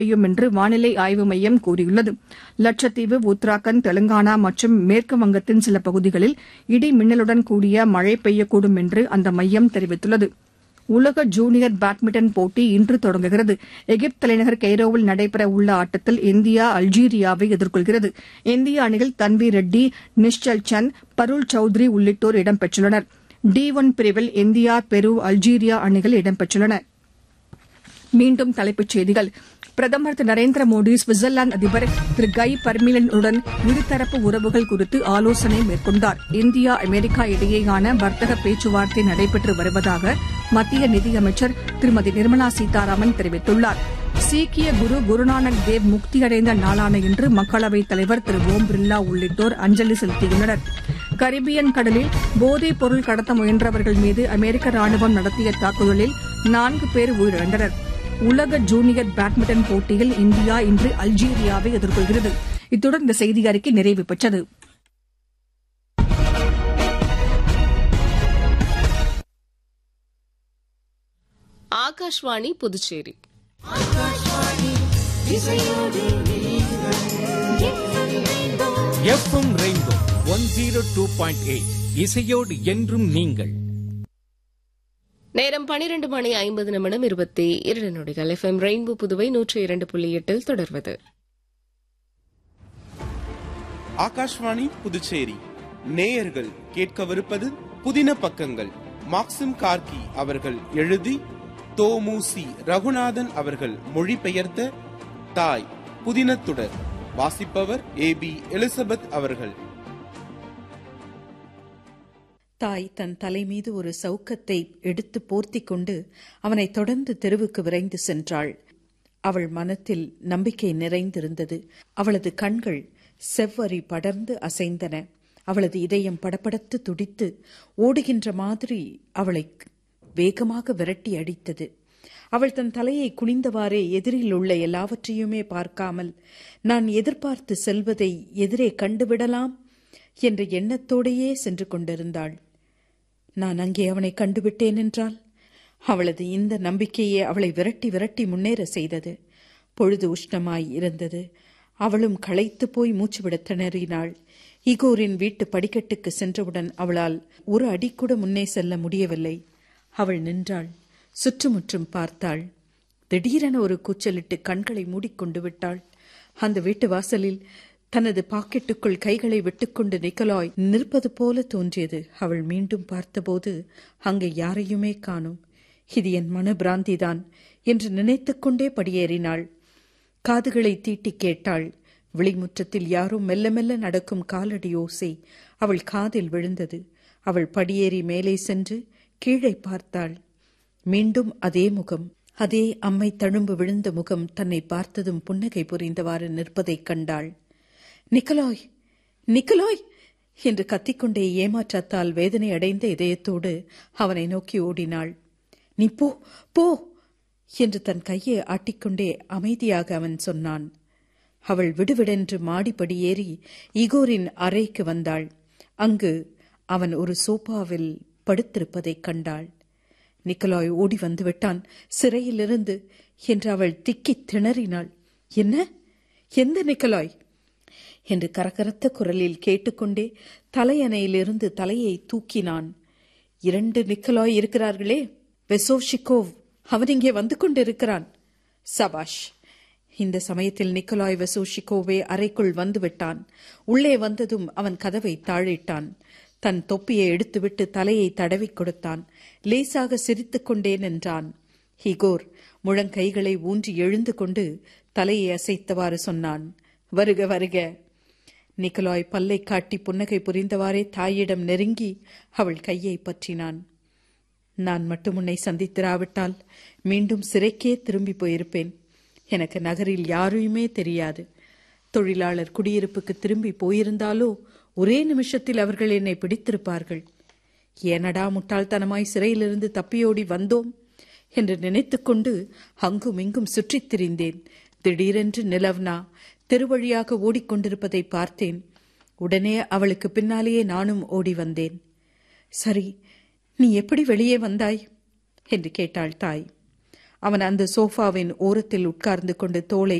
பெய்யும் என்று வானிலை ஆய்வு மையம் கூறியுள்ளது லட்சத்தீவு உத்தராகண்ட் தெலங்கானா மற்றும் மேற்கு வங்கத்தின் சில பகுதிகளில் இடி மின்னலுடன் கூடிய மழை பெய்யக்கூடும் என்று அந்த மையம் தெரிவித்துள்ளது உலக ஜூனியர் பேட்மிண்டன் போட்டி இன்று தொடங்குகிறது எகிப்து தலைநகர் கெய்ரோவில் நடைபெறவுள்ள ஆட்டத்தில் இந்தியா அல்ஜீரியாவை எதிர்கொள்கிறது இந்திய அணியில் தன்வீர் ரெட்டி நிஷ்சல் சந்த் பருள் சௌத்ரி உள்ளிட்டோர் இடம்பெற்றுள்ளனர் டி ஒன் பிரிவில் இந்தியா பெரு அல்ஜீரியா அணிகள் இடம்பெற்றுள்ளன மீண்டும் தலைப்புச் செய்திகள் பிரதமர் திரு நரேந்திர மோடி சுவிட்சர்லாந்து அதிபர் திரு கை பர்மிலனுடன் இருதரப்பு உறவுகள் குறித்து ஆலோசனை மேற்கொண்டார் இந்தியா அமெரிக்கா இடையேயான வர்த்தக பேச்சுவார்த்தை நடைபெற்று வருவதாக மத்திய நிதியமைச்சர் திருமதி நிர்மலா சீதாராமன் தெரிவித்துள்ளார் சீக்கிய குரு குருநானக் தேவ் முக்தியடைந்த நாளான இன்று மக்களவைத் தலைவர் திரு ஓம் பிர்லா உள்ளிட்டோர் அஞ்சலி செலுத்தியுள்ளனர் கரிபியன் கடலில் போதைப் பொருள் கடத்த முயன்றவர்கள் மீது அமெரிக்க ராணுவம் நடத்திய தாக்குதலில் நான்கு பேர் உயிரிழந்தனர் உலக ஜூனியர் பேட்மிண்டன் போட்டியில் இந்தியா இன்று அல்ஜீரியாவை எதிர்கொள்கிறது இத்துடன் இந்த செய்தி அறிக்கை நிறைவு பெற்றது Akashvani Puducherry FM rainbow one zero two point eight இசையோடு என்றும் நீங்கள் நேரம் பனிரெண்டு மணி ஐம்பது நிமிடம் இருபத்தி இரண்டு நொடிகள் எஃப்எம் ரெயின்போ புதுவை நூற்றி இரண்டு புள்ளி எட்டில் தொடர்வது ஆகாஷ்வாணி புதுச்சேரி நேயர்கள் கேட்கவிருப்பது புதின பக்கங்கள் மாக்சிம் கார்கி அவர்கள் எழுதி தோமுசி ரகுநாதன் அவர்கள் மொழிபெயர்த்த தாய் புதினத்துடர் வாசிப்பவர் ஏ பி எலிசபெத் அவர்கள் தாய் தன் தலை மீது ஒரு சவுக்கத்தை எடுத்து போர்த்திக் கொண்டு அவனை தொடர்ந்து தெருவுக்கு விரைந்து சென்றாள் அவள் மனத்தில் நம்பிக்கை நிறைந்திருந்தது அவளது கண்கள் செவ்வரி படர்ந்து அசைந்தன அவளது இதயம் படபடத்து துடித்து ஓடுகின்ற மாதிரி அவளை வேகமாக விரட்டி அடித்தது அவள் தன் தலையை குனிந்தவாறே எதிரில் உள்ள எல்லாவற்றையுமே பார்க்காமல் நான் எதிர்பார்த்து செல்வதை எதிரே கண்டுவிடலாம் என்ற எண்ணத்தோடையே சென்று கொண்டிருந்தாள் நான் அங்கே அவனை கண்டுவிட்டேன் என்றால் அவளது இந்த நம்பிக்கையே அவளை விரட்டி விரட்டி முன்னேற செய்தது பொழுது உஷ்ணமாய் இருந்தது அவளும் களைத்து போய் மூச்சுவிட திணறினாள் இகோரின் வீட்டு படிக்கட்டுக்கு சென்றவுடன் அவளால் ஒரு அடி கூட முன்னே செல்ல முடியவில்லை அவள் நின்றாள் சுற்றுமுற்றும் பார்த்தாள் திடீரென ஒரு கூச்சலிட்டு கண்களை மூடிக்கொண்டு விட்டாள் அந்த வீட்டு வாசலில் தனது பாக்கெட்டுக்குள் கைகளை விட்டுக்கொண்டு நிக்கலாய் நிற்பது போல தோன்றியது அவள் மீண்டும் பார்த்தபோது அங்கே யாரையுமே காணும் இது என் மனபிராந்திதான் என்று நினைத்துக்கொண்டே படியேறினாள் காதுகளை தீட்டி கேட்டாள் விளிமுற்றத்தில் யாரோ மெல்ல மெல்ல நடக்கும் காலடி ஓசை அவள் காதில் விழுந்தது அவள் படியேறி மேலே சென்று கீழே பார்த்தாள் மீண்டும் அதே முகம் அதே அம்மை தழும்பு விழுந்த முகம் தன்னை பார்த்ததும் புன்னகை புரிந்தவாறு நிற்பதைக் கண்டாள் நிக்கலாய் நிக்கலாய் என்று கத்திக்கொண்டே ஏமாற்றத்தால் வேதனை அடைந்த இதயத்தோடு அவனை நோக்கி ஓடினாள் நீ போ போ என்று தன் கையை ஆட்டிக்கொண்டே அமைதியாக அவன் சொன்னான் அவள் விடுவிடென்று மாடிப்படி ஏறி இகோரின் அறைக்கு வந்தாள் அங்கு அவன் ஒரு சோபாவில் படுத்திருப்பதைக் கண்டாள் நிக்கலாய் ஓடி வந்து விட்டான் சிறையிலிருந்து என்று அவள் திக்கித் திணறினாள் என்ன எந்த நிக்கலாய் என்று கரகரத்த குரலில் கேட்டுக்கொண்டே தலையணையிலிருந்து தலையை தூக்கினான் இரண்டு நிக்கலாய் இருக்கிறார்களே வெசோஷிகோவ் அவன் இங்கே வந்து கொண்டிருக்கிறான் சபாஷ் இந்த சமயத்தில் நிக்கலாய் வெசோஷிகோவே அறைக்குள் வந்துவிட்டான் உள்ளே வந்ததும் அவன் கதவை தாழிட்டான் தன் தொப்பியை எடுத்துவிட்டு தலையை தடவிக் கொடுத்தான் லேசாக சிரித்துக் கொண்டே நின்றான் ஹிகோர் முழங்கைகளை ஊன்றி எழுந்து கொண்டு தலையை அசைத்தவாறு சொன்னான் வருக வருக நிக்கலாய் பல்லை காட்டி புன்னகை புரிந்தவாறே தாயிடம் நெருங்கி அவள் கையை பற்றினான் நான் மட்டும் உன்னை சந்தித்திராவிட்டால் மீண்டும் சிறைக்கே திரும்பி போயிருப்பேன் எனக்கு நகரில் யாரையுமே தெரியாது தொழிலாளர் குடியிருப்புக்கு திரும்பி போயிருந்தாலோ ஒரே நிமிஷத்தில் அவர்கள் என்னை பிடித்திருப்பார்கள் ஏனடா முட்டாள்தனமாய் சிறையிலிருந்து தப்பியோடி வந்தோம் என்று நினைத்துக்கொண்டு அங்கும் இங்கும் சுற்றித் திரிந்தேன் திடீரென்று நிலவ்னா தெருவழியாக ஓடிக்கொண்டிருப்பதை பார்த்தேன் உடனே அவளுக்கு பின்னாலேயே நானும் ஓடி வந்தேன் சரி நீ எப்படி வெளியே வந்தாய் என்று கேட்டாள் தாய் அவன் அந்த சோஃபாவின் ஓரத்தில் உட்கார்ந்து கொண்டு தோளை